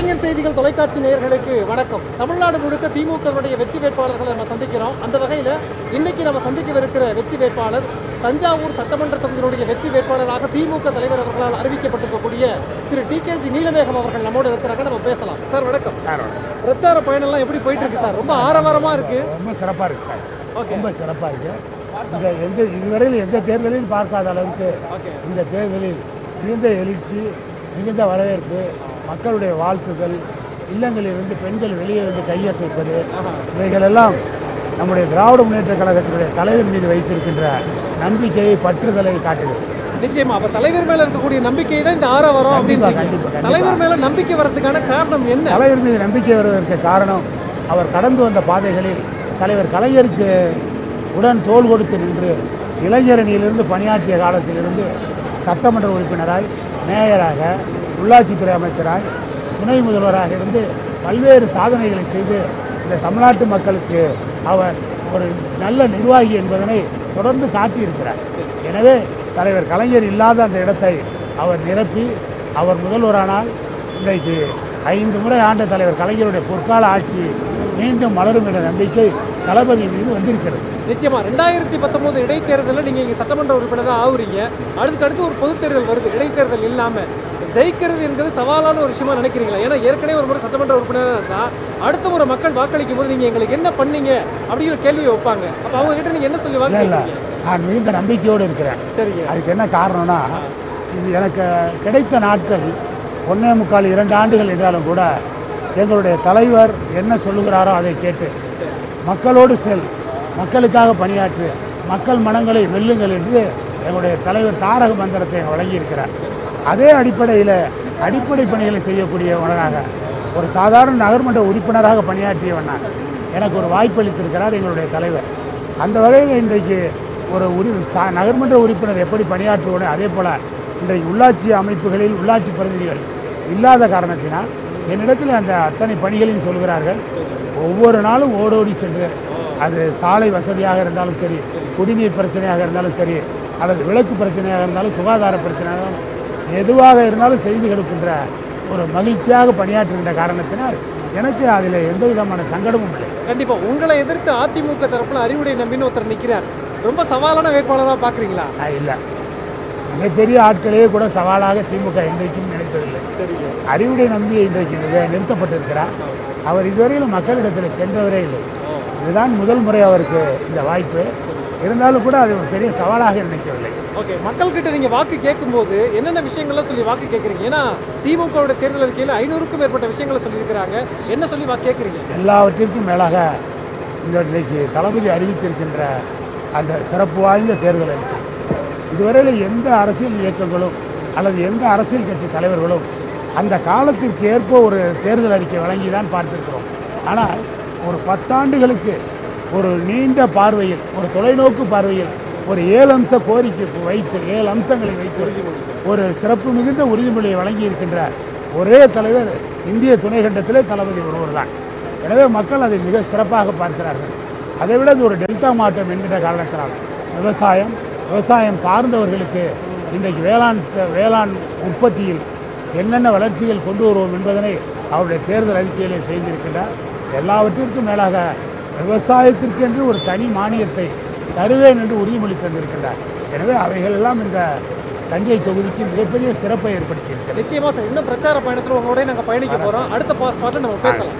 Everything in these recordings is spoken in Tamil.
கலைஞர் செய்திகள் தொலைக்காட்சி நேயர்களுக்கு வணக்கம் தமிழ்நாடு முழுக்க திமுகவுடைய வெற்றி வேட்பாளர்களை நம்ம சந்திக்கிறோம் அந்த வகையில் இன்னைக்கு நம்ம சந்திக்கவிருக்கிற வெற்றி வேட்பாளர் தஞ்சாவூர் சட்டமன்ற தொகுதியினுடைய வெற்றி வேட்பாளராக திமுக தலைவர் அவர்களால் அறிவிக்கப்பட்டிருக்கக்கூடிய திரு டி கே ஜி நீலமேகம் அவர்கள் நம்மோடு இருக்கிறாங்க நம்ம பேசலாம் சார் வணக்கம் சார் வணக்கம். பிரச்சார பயணம்லாம் எப்படி போயிட்டு இருக்கு சார் ரொம்ப ஆரவாரமா இருக்கு ரொம்ப சிறப்பாக இருக்கு சார் ஓகே ரொம்ப சிறப்பாக இருக்கு இந்த எந்த இதுவரையில் எந்த தேர்தலையும் பார்க்காத அளவுக்கு ஓகே இந்த தேர்தலில் மிகுந்த எழுச்சி மிகுந்த வரவேற்பு மக்களுடைய வாழ்த்துதல் இல்லங்களிலிருந்து பெண்கள் வெளியே வந்து கையசைப்பது இவைகளெல்லாம் நம்முடைய திராவிட முன்னேற்ற கழகத்தினுடைய தலைவர் மீது வைத்திருக்கின்ற நம்பிக்கையை பற்றுதலை காட்டுகிறது நிச்சயமா அப்ப தலைவர் மேல இருக்கக்கூடிய நம்பிக்கை தான் இந்த ஆரவாரம் கண்டிப்பா, அப்படின்னு கண்டிப்பா, கண்டிப்பா. தலைவர் மேல நம்பிக்கை வர்றதுக்கான காரணம் என்ன தலைவர் மீது நம்பிக்கை வருவதற்கு காரணம் அவர் கடந்து வந்த பாதைகளில் தலைவர் கலைஞருக்கு உடன் தோள் கொடுத்து நின்று இளைஞரணியிலிருந்து பணியாற்றிய காலத்திலிருந்து சட்டமன்ற உறுப்பினராய் மேயராக உள்ளாட்சித்துறை அமைச்சராய் துணை முதல்வராக இருந்து பல்வேறு சாதனைகளை செய்து இந்த தமிழ்நாட்டு மக்களுக்கு அவர் ஒரு நல்ல நிர்வாகி என்பதனை தொடர்ந்து காட்டியிருக்கிறார் எனவே தலைவர் கலைஞர் இல்லாத அந்த இடத்தை அவர் நிரப்பி அவர் முதல்வரானால் இன்றைக்கு ஐந்து முறை ஆண்ட தலைவர் கலைஞருடைய பொற்கால ஆட்சி மீண்டும் மலரும் என்ற நம்பிக்கை தளபதி மீது வந்திருக்கிறது நிச்சயமா ரெண்டாயிரத்தி பத்தொன்பது இடைத்தேர்தலில் நீங்க இங்க சட்டமன்ற உறுப்பினராக ஆகுறீங்க அதுக்கு அடுத்து ஒரு பொதுத் தேர்தல் வருது இடைத்தேர்தல் இல்லாம ஜெயிக்கிறது என்பது சவாலான ஒரு விஷயமா நினைக்கிறீங்களா ஏன்னா ஏற்கனவே ஒரு முறை சட்டமன்ற உறுப்பினராக இருந்தா அடுத்த முறை மக்கள் வாக்களிக்கும் போது நீங்க எங்களுக்கு என்ன பண்ணீங்க அப்படிங்கிற கேள்வியை வைப்பாங்க அப்ப அவங்க கிட்ட நீங்க என்ன சொல்லி இல்லை இல்லை வாக்களிக்கிறீங்க நான் மிகுந்த நம்பிக்கையோடு இருக்கிறேன் சரிங்க அதுக்கு என்ன காரணம்னா இது எனக்கு கிடைத்த நாட்கள் ஒன்றே முக்கால் இரண்டு ஆண்டுகள் என்றாலும் கூட எங்களுடைய தலைவர் என்ன சொல்லுகிறாரோ அதை கேட்டு மக்களோடு செல் மக்களுக்காக பணியாற்று மக்கள் மனங்களை வெல்லுங்கள் என்று எங்களுடைய தலைவர் தாரக மந்திரத்தை எனக்கு வழங்கியிருக்கிறார் அதே அடிப்படையில் அடிப்படை பணிகளை செய்யக்கூடியவனாக ஒரு சாதாரண நகர்மன்ற உறுப்பினராக பணியாற்றியவன் நான் எனக்கு ஒரு வாய்ப்பு அளித்திருக்கிறார் எங்களுடைய தலைவர் அந்த வகையில் இன்றைக்கு ஒரு உரி சா நகர்மன்ற உறுப்பினர் எப்படி பணியாற்றுவோனே அதே போல் இன்றைக்கு உள்ளாட்சி அமைப்புகளில் உள்ளாட்சி பிரதிநிதிகள் இல்லாத காரணத்தினால் என்னிடத்தில் அந்த அத்தனை பணிகளையும் சொல்கிறார்கள் ஒவ்வொரு நாளும் ஓடோடி சென்று அது சாலை வசதியாக இருந்தாலும் சரி குடிநீர் பிரச்சனையாக இருந்தாலும் சரி அல்லது விளக்கு பிரச்சனையாக இருந்தாலும் சுகாதார பிரச்சனையாக இருந்தாலும் எதுவாக இருந்தாலும் செய்து கொடுக்கின்ற ஒரு மகிழ்ச்சியாக பணியாற்றுகின்ற காரணத்தினால் எனக்கு அதில் எந்த விதமான சங்கடமும் இல்லை கண்டிப்பா உங்களை எதிர்த்து அதிமுக தரப்புல அறிவுடை நம்பின்னு ஒருத்தர் நிக்கிறார் ரொம்ப சவாலான வேட்பாளரா பாக்குறீங்களா நான் இல்லை மிகப்பெரிய ஆட்களே கூட சவாலாக திமுக இன்றைக்கும் நினைத்ததில்லை சரிங்க அறிவுடை நம்பி இன்றைக்கு நிறுவ- நிறுத்தப்பட்டிருக்கிறார் அவர் இதுவரையிலும் மக்களிடத்தில் சென்றவரே இல்லை இதுதான் முதல் முறை அவருக்கு இந்த வாய்ப்பு இருந்தாலும் கூட அது ஒரு பெரிய சவாலாக நினைக்கவில்லை ஓகே மக்கள் கிட்ட நீங்க வாக்கு கேட்கும்போது என்னென்ன விஷயங்கள்லாம் சொல்லி வாக்கு கேட்குறீங்க ஏன்னா திமுகவோட தேர்தல் அறிக்கையில் ஐநூறுக்கும் மேற்பட்ட விஷயங்களை சொல்லியிருக்கிறாங்க என்ன சொல்லி வாக்கு கேட்குறீங்க எல்லாவற்றிற்கும் மேலாக இந்த இன்றைக்கு தளபதி அறிவித்திருக்கின்ற அந்த சிறப்பு வாய்ந்த தேர்தல் அறிக்கை இதுவரையில் எந்த அரசியல் இயக்கங்களும் அல்லது எந்த அரசியல் கட்சி தலைவர்களும் அந்த காலத்திற்கு ஏற்ப ஒரு தேர்தல் அறிக்கை வழங்கி தான் பார்த்திருக்கிறோம் ஆனால் ஒரு பத்தாண்டுகளுக்கு ஒரு நீண்ட பார்வையில் ஒரு தொலைநோக்கு பார்வையில் ஒரு ஏழு அம்ச கோரிக்கை வைத்து ஏழு அம்சங்களை வைத்து ஒரு சிறப்பு மிகுந்த உறுதிமொழியை வழங்கி இருக்கின்ற ஒரே தலைவர் இந்திய துணைக்கண்டத்திலே தளபதி ஒருவர் தான் எனவே மக்கள் அதை மிக சிறப்பாக பார்க்கிறார்கள் அதை விட இது ஒரு டெல்டா மாவட்டம் என்கின்ற காரணத்தினால் விவசாயம் விவசாயம் சார்ந்தவர்களுக்கு இன்றைக்கு வேளாண் த- வேளாண் உற்பத்தியில் என்னென்ன வளர்ச்சிகள் கொண்டு வருவோம் என்பதனை அவருடைய தேர்தல் அறிக்கையிலே செய்திருக்கின்றார் எல்லாவற்றிற்கும் மேலாக விவசாயத்திற்கென்று ஒரு தனி மானியத்தை தருவேன் என்று உறுதிமொழி தந்திருக்கின்றார் எனவே அவைகளெல்லாம் இந்த தஞ்சை தொகுதிக்கு மிகப்பெரிய சிறப்பை ஏற்படுத்தியிருக்கிறது நிச்சயமா சார் இன்னும் பிரச்சார பயணத்தில் உங்களோட நாங்கள் பயணிக்க போறோம் அடுத்த பாஸ் பாட்டில் நம்ம பேசலாம்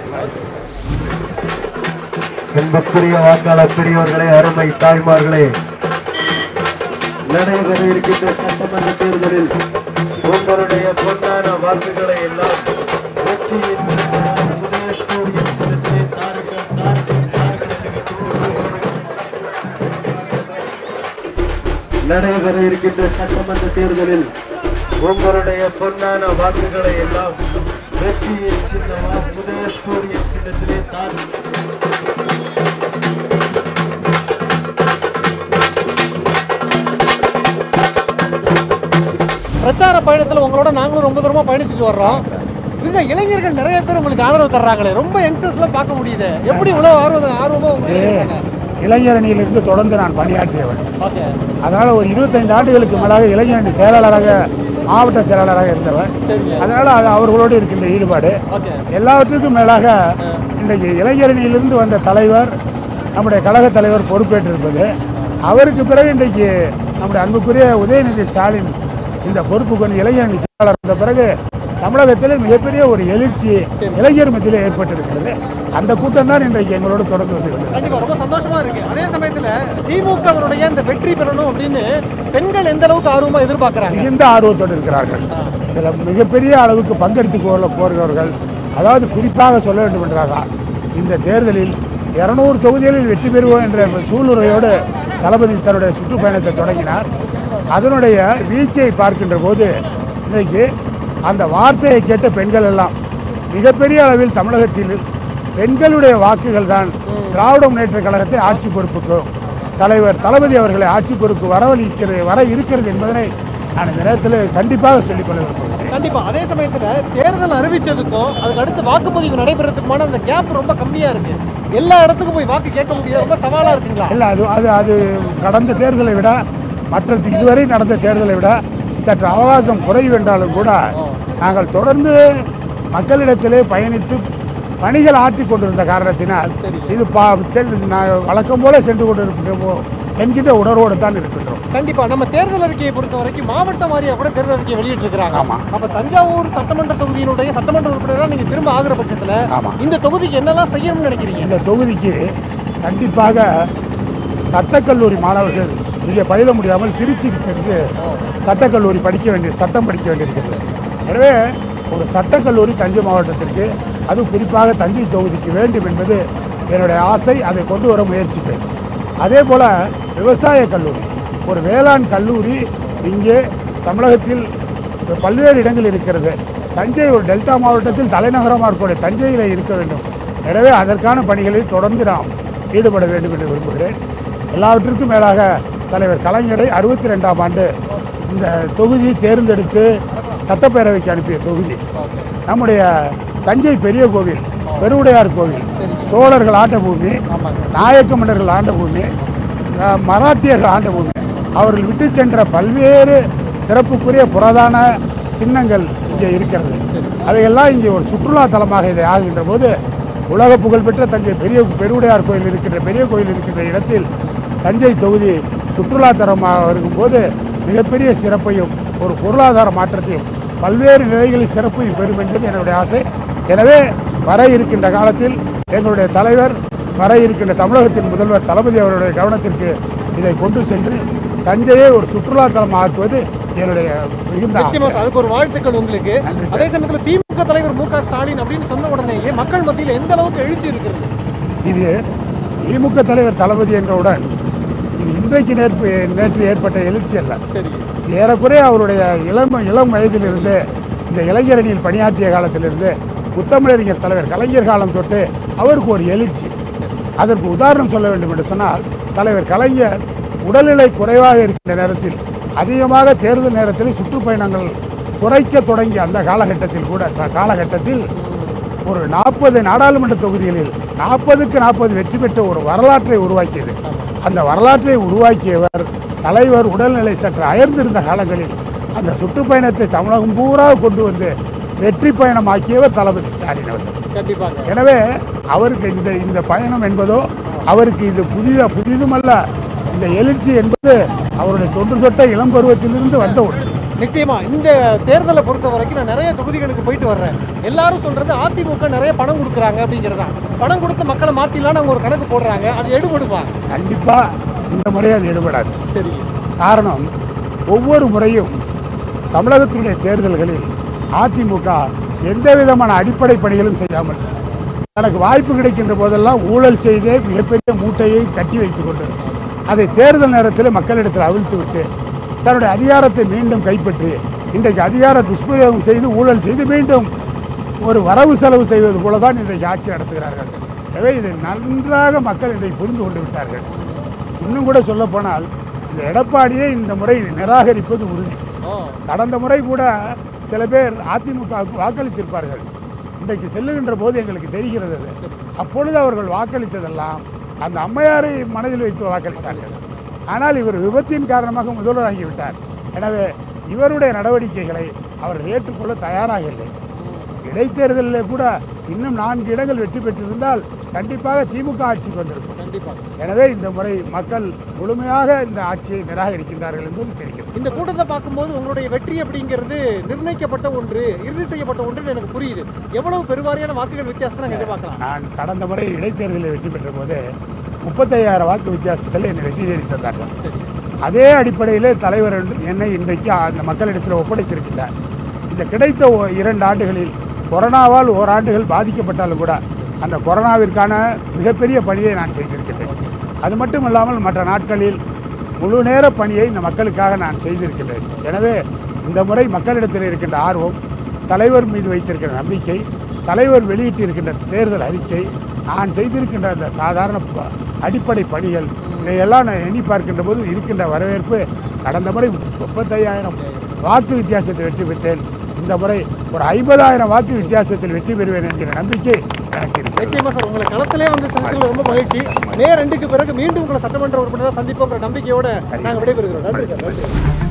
அன்புக்குரிய வாக்காளர் பெரியவர்களே அருமை தாய்மார்களே நடைபெற இருக்கின்ற சட்டமன்ற தேர்தலில் உங்களுடைய பொன்னான வாக்குகளை எல்லாம் வெற்றியின் உதயசூரியன் சின்னத்திலே தாருங்கள், தாருங்கள், தாருங்கள் என்று கூறுகிறோம். நடைபெற இருக்கின்ற சட்டமன்ற தேர்தலில் உங்களுடைய பொன்னான வாக்குகளை எல்லாம் வெற்றியின் சின்னமா உதயசூரியன் சின்னத்திலே தாருங்கள் பிரச்சார பயணத்தில் உங்களோட நாங்களும் ரொம்ப தூரமாக பயணிச்சுட்டு வர்றோம் இவங்க இளைஞர்கள் நிறைய பேர் உங்களுக்கு ஆதரவு தர்றாங்களே ரொம்ப யங்ஸ்டர்ஸ்லாம் பார்க்க முடியுது எப்படி இவ்வளோ ஆர்வம் ஆர்வமாக உங்களுக்கு இளைஞரணியிலிருந்து தொடர்ந்து நான் பணியாற்றியவன் ஓகே அதனால் ஒரு இருபத்தைந்து ஆண்டுகளுக்கு மேலாக இளைஞரணி செயலாளராக மாவட்ட செயலாளராக இருந்தவர் சரிங்க அதனால் அது அவர்களோடு இருக்கின்ற ஈடுபாடு ஓகே எல்லாவற்றுக்கும் மேலாக இன்றைக்கு இளைஞரணியிலிருந்து வந்த தலைவர் நம்முடைய கழக தலைவர் பொறுப்பேற்றிருப்பது அவருக்கு பிறகு இன்றைக்கு நம்முடைய அன்புக்குரிய உதயநிதி ஸ்டாலின் இந்த பொறுப்புக்கு வந்து இளைஞரணி செயலாளர் வந்த பிறகு தமிழகத்தில் மிகப்பெரிய ஒரு எழுச்சி இளைஞர் மத்தியில் ஏற்பட்டிருக்கிறது அந்த கூட்டம் தான் இன்றைக்கு எங்களோடு தொடர்ந்து வந்துகிறது கண்டிப்பா ரொம்ப சந்தோஷமா இருக்கு அதே சமயத்துல திமுகவினுடைய இந்த வெற்றி பெறணும் அப்படின்னு பெண்கள் எந்த அளவுக்கு ஆர்வமா எதிர்பார்க்கறாங்க மிகுந்த ஆர்வத்தோடு இருக்கிறார்கள் இதில் மிகப்பெரிய அளவுக்கு பங்கெடுத்து கோர போகிறவர்கள் அதாவது குறிப்பாக சொல்ல வேண்டும் என்றால் இந்த தேர்தலில் இருநூறு தொகுதிகளில் வெற்றி பெறுவோம் என்ற சூளுரையோடு தளபதி தன்னுடைய சுற்றுப்பயணத்தை தொடங்கினார் அதனுடைய வீச்சை பார்க்கின்ற போது இன்றைக்கு அந்த வார்த்தையை கேட்ட பெண்கள் எல்லாம் மிகப்பெரிய அளவில் தமிழகத்தில் பெண்களுடைய வாக்குகள் தான் திராவிட முன்னேற்ற கழகத்தை ஆட்சி பொறுப்புக்கும் தலைவர் தளபதி அவர்களை ஆட்சி பொறுப்பு வரவழிக்கிறது வர இருக்கிறது என்பதனை நான் இந்த நேரத்தில் கண்டிப்பாக சொல்லிக்கொள்ள விரும்புகிறேன் கண்டிப்பா அதே சமயத்துல தேர்தல் அறிவிச்சதுக்கும் அதுக்கு அடுத்து வாக்குப்பதிவு நடைபெறதுக்குமான அந்த கேப் ரொம்ப கம்மியா இருக்கு எல்லா இடத்துக்கும் போய் வாக்கு கேட்க முடியாது ரொம்ப சவாலா இருக்குங்களா இல்லை அது அது அது கடந்த தேர்தலை விட மற்ற இதுவரை நடந்த தேர்தலை விட சற்று அவகாசம் குறைவு என்றாலும் கூட நாங்கள் தொடர்ந்து மக்களிடத்திலே பயணித்து பணிகள் ஆற்றிக் கொண்டிருந்த காரணத்தினால் இது பா சென்று நான் வழக்கம் போல சென்று கொண்டிருக்கிறோமோ என்கின்ற உணர்வோடு தான் இருக்கின்றோம் கண்டிப்பா நம்ம தேர்தல் அறிக்கையை பொறுத்த வரைக்கும் மாவட்ட வாரியா கூட தேர்தல் அறிக்கையை வெளியிட்டு இருக்காங்க ஆமா. அப்ப தஞ்சாவூர் சட்டமன்ற தொகுதியினுடைய சட்டமன்ற உறுப்பினரா நீங்க திரும்ப ஆகுற பட்சத்துல ஆமா. இந்த தொகுதிக்கு என்னெல்லாம் செய்யணும்னு நினைக்கிறீங்க இந்த தொகுதிக்கு கண்டிப்பாக சட்டக்கல்லூரி மாணவர்கள் இங்கே பயில முடியாமல் திருச்சிக்கு சென்று சட்டக்கல்லூரி படிக்க வேண்டிய சட்டம் படிக்க வேண்டியிருக்கிறது எனவே ஒரு சட்டக்கல்லூரி தஞ்சை மாவட்டத்திற்கு அது குறிப்பாக தஞ்சை தொகுதிக்கு வேண்டும் என்பது என்னுடைய ஆசை அதை கொண்டு வர முயற்சிப்பேன் அதே போல் விவசாய கல்லூரி ஒரு வேளாண் கல்லூரி இங்கே தமிழகத்தில் பல்வேறு இடங்கள் இருக்கிறது தஞ்சை ஒரு டெல்டா மாவட்டத்தில் தலைநகரமாக இருக்கக்கூடிய தஞ்சையில் இருக்க வேண்டும் எனவே அதற்கான பணிகளில் தொடர்ந்து நாம் ஈடுபட வேண்டும் என்று விரும்புகிறேன் எல்லாவற்றிற்கும் மேலாக தலைவர் கலைஞரை அறுபத்தி ரெண்டாம் ஆண்டு இந்த தொகுதி தேர்ந்தெடுத்து சட்டப்பேரவைக்கு அனுப்பிய தொகுதி நம்முடைய தஞ்சை பெரிய கோவில் பெருவுடையார் கோவில் சோழர்கள் ஆண்ட பூமி நாயக்க மன்னர்கள் ஆண்ட பூமி அஹ், மராட்டியர்கள் ஆண்ட பூமி அவர்கள் விட்டு சென்ற பல்வேறு சிறப்புக்குரிய புரதான சின்னங்கள் இங்கே இருக்கிறது அவையெல்லாம் இங்கே ஒரு சுற்றுலா தலமாக இதை ஆகின்ற போது உலக புகழ்பெற்ற தஞ்சை பெரிய பெருவுடையார் கோயில் இருக்கின்ற பெரிய கோயில் இருக்கின்ற இடத்தில் தஞ்சை தொகுதி சுற்றுலா தலமாக இருக்கும்போது மிகப்பெரிய சிறப்பையும் ஒரு பொருளாதார மாற்றத்தையும் பல்வேறு நிலைகளில் சிறப்பையும் பெறும் என்பது என்னுடைய ஆசை எனவே வர இருக்கின்ற காலத்தில் எங்களுடைய தலைவர் வர இருக்கின்ற தமிழகத்தின் முதல்வர் தளபதி அவருடைய கவனத்திற்கு இதை கொண்டு சென்று தஞ்சையை ஒரு சுற்றுலா தலம் ஆக்குவது என்னுடைய மிகுந்த ஆசை. நிச்சயமா சார், அதுக்கு ஒரு வாழ்த்துக்கள் உங்களுக்கு நன்றி சார். அதே சமயத்துல திமுக தலைவர் மு க ஸ்டாலின் அப்படின்னு சொன்ன உடனேயே மக்கள் மத்தியில் எந்த அளவுக்கு எழுச்சி இருக்கிறது இது திமுக தலைவர் தளபதி என்றவுடன் இது இன்றைக்கு நேற்று நேற்று ஏற்பட்ட எழுச்சி அல்ல சரி ஏறக்குறைய அவருடைய இளம் இளம் வயதிலிருந்து இந்த இளைஞரணியில் பணியாற்றிய காலத்திலிருந்து முத்தமிழறிஞர் தலைவர் கலைஞர் காலம் தொட்டு அவருக்கு ஒரு எழுச்சி அதற்கு உதாரணம் சொல்ல வேண்டும் என்று சொன்னால் தலைவர் கலைஞர் உடல்நிலை குறைவாக இருக்கின்ற நேரத்தில் அதிகமாக தேர்தல் நேரத்தில் சுற்றுப்பயணங்கள் குறைக்க தொடங்கிய அந்த காலகட்டத்தில் கூட கா- காலகட்டத்தில் ஒரு நாற்பது நாடாளுமன்ற தொகுதிகளில் நாற்பதுக்கு நாற்பது வெற்றி பெற்ற ஒரு வரலாற்றை உருவாக்கியது அந்த வரலாற்றை உருவாக்கியவர் தலைவர் உடல்நிலை சற்று அயர்ந்திருந்த காலங்களில் அந்த சுற்றுப்பயணத்தை தமிழகம் பூரா கொண்டு வந்து வெற்றி பயணமாக்கியவர் தளபதி ஸ்டாலின் அவர்கள் கண்டிப்பாங்க எனவே அவருக்கு இந்த இந்த பயணம் என்பதோ அவருக்கு இது புதித புதிதுமல்ல இந்த எழுச்சி என்பது அவருடைய தொன்று தொட்ட இளம் பருவத்திலிருந்து வந்த ஒன்று நிச்சயமா இந்த தேர்தலை பொறுத்த வரைக்கும் நான் நிறைய தொகுதிகளுக்கு போயிட்டு வர்றேன் எல்லாரும் சொல்றது அதிமுக நிறைய பணம் கொடுக்குறாங்க அப்படிங்கிறதா பணம் கொடுத்து மக்களை மாத்திடலாம்னு அவங்க ஒரு கணக்கு போடுறாங்க அது எடுபடுமா கண்டிப்பாக இந்த முறை அது எடுபடாது சரி காரணம் ஒவ்வொரு முறையும் தமிழகத்தினுடைய தேர்தல்களில் அதிமுக எந்த விதமான அடிப்படை பணிகளும் செய்யாமல் தனக்கு வாய்ப்பு கிடைக்கின்ற போதெல்லாம் ஊழல் செய்தே மிகப்பெரிய மூட்டையை கட்டி வைத்துக் கொண்டு அதை தேர்தல் நேரத்தில் மக்களிடத்தில் அவிழ்த்து விட்டு தன்னுடைய அதிகாரத்தை மீண்டும் கைப்பற்றி இன்றைக்கு அதிகார துஷ்பிரயோகம் செய்து ஊழல் செய்து மீண்டும் ஒரு வரவு செலவு செய்வது போல தான் இன்றைக்கு ஆட்சி நடத்துகிறார்கள் எனவே இதை நன்றாக மக்கள் இன்றைக்கு புரிந்து கொண்டு விட்டார்கள் இன்னும் கூட சொல்லப்போனால் இந்த எடப்பாடியை இந்த முறை நிராகரிப்பது உறுதி கடந்த முறை கூட சில பேர் அதிமுகவுக்கு வாக்களித்திருப்பார்கள் இன்றைக்கு செல்லுகின்ற போது எங்களுக்கு தெரிகிறது அது அப்பொழுது அவர்கள் வாக்களித்ததெல்லாம் அந்த அம்மையாரை மனதில் வைத்து வாக்களித்தார்கள் ஆனால் இவர் விபத்தின் காரணமாக முதல்வராகிவிட்டார் எனவே இவருடைய நடவடிக்கைகளை அவர்கள் ஏற்றுக்கொள்ள தயாராக இல்லை இடைத்தேர்தலில் கூட இன்னும் நான்கு இடங்கள் வெற்றி பெற்றிருந்தால் கண்டிப்பாக திமுக ஆட்சிக்கு வந்திருக்கும் கண்டிப்பா எனவே இந்த முறை மக்கள் முழுமையாக இந்த ஆட்சியை நிராகரிக்கின்றார்கள் என்பது தெரிகிறது இந்த கூட்டத்தை பார்க்கும்போது உங்களுடைய வெற்றி அப்படிங்கிறது நிர்ணயிக்கப்பட்ட ஒன்று இறுதி செய்யப்பட்ட ஒன்று எனக்கு புரியுது எவ்வளவு பெருவாரியான வாக்குகள் வித்தியாசத்தை நாங்கள் எதிர்பார்க்கலாம் நான் கடந்த முறை இடைத்தேர்தலில் வெற்றி பெற்ற போது முப்பத்தையாயிரம் வாக்கு வித்தியாசத்தில் என்னை வெற்றி தேடி தந்தார்கள் அதே அடிப்படையில் தலைவர் என்னை இன்றைக்கு அந்த மக்களிடத்தில் ஒப்படைத்திருக்கின்றார் இந்த கிடைத்த ஓ- இரண்டு ஆண்டுகளில் கொரோனாவால் ஓராண்டுகள் பாதிக்கப்பட்டாலும் கூட அந்த கொரோனாவிற்கான மிகப்பெரிய பணியை நான் செய்திருக்கின்றேன் அது மட்டும் இல்லாமல் மற்ற நாட்களில் முழு நேர பணியை இந்த மக்களுக்காக நான் செய்திருக்கின்றேன் எனவே இந்த முறை மக்களிடத்தில் இருக்கின்ற ஆர்வம் தலைவர் மீது வைத்திருக்கிற நம்பிக்கை தலைவர் வெளியிட்டிருக்கின்ற தேர்தல் அறிக்கை நான் செய்திருக்கின்ற அந்த சாதாரண ப- அடிப்படை பணிகள் இதையெல்லாம் நான் எண்ணி பார்க்கின்ற போது இருக்கின்ற வரவேற்பு கடந்த முறை முப்பத்தையாயிரம் வாக்கு வித்தியாசத்தில் வெற்றி பெற்றேன் இந்த முறை ஒரு ஐம்பதாயிரம் வாக்கு வித்தியாசத்தில் வெற்றி பெறுவேன் என்கிற நம்பிக்கை எனக்கு இருக்கிறது நிச்சயமா சார் உங்களை களத்திலே வந்து சந்தித்ததில் ரொம்ப மகிழ்ச்சி மே ரெண்டுக்கு பிறகு மீண்டும் உங்களை சட்டமன்ற உறுப்பினராக சந்திப்போங்கிற நம்பிக்கையோட நாங்கள் விடைபெறுகிறோம் நன்றி சார் நன்றி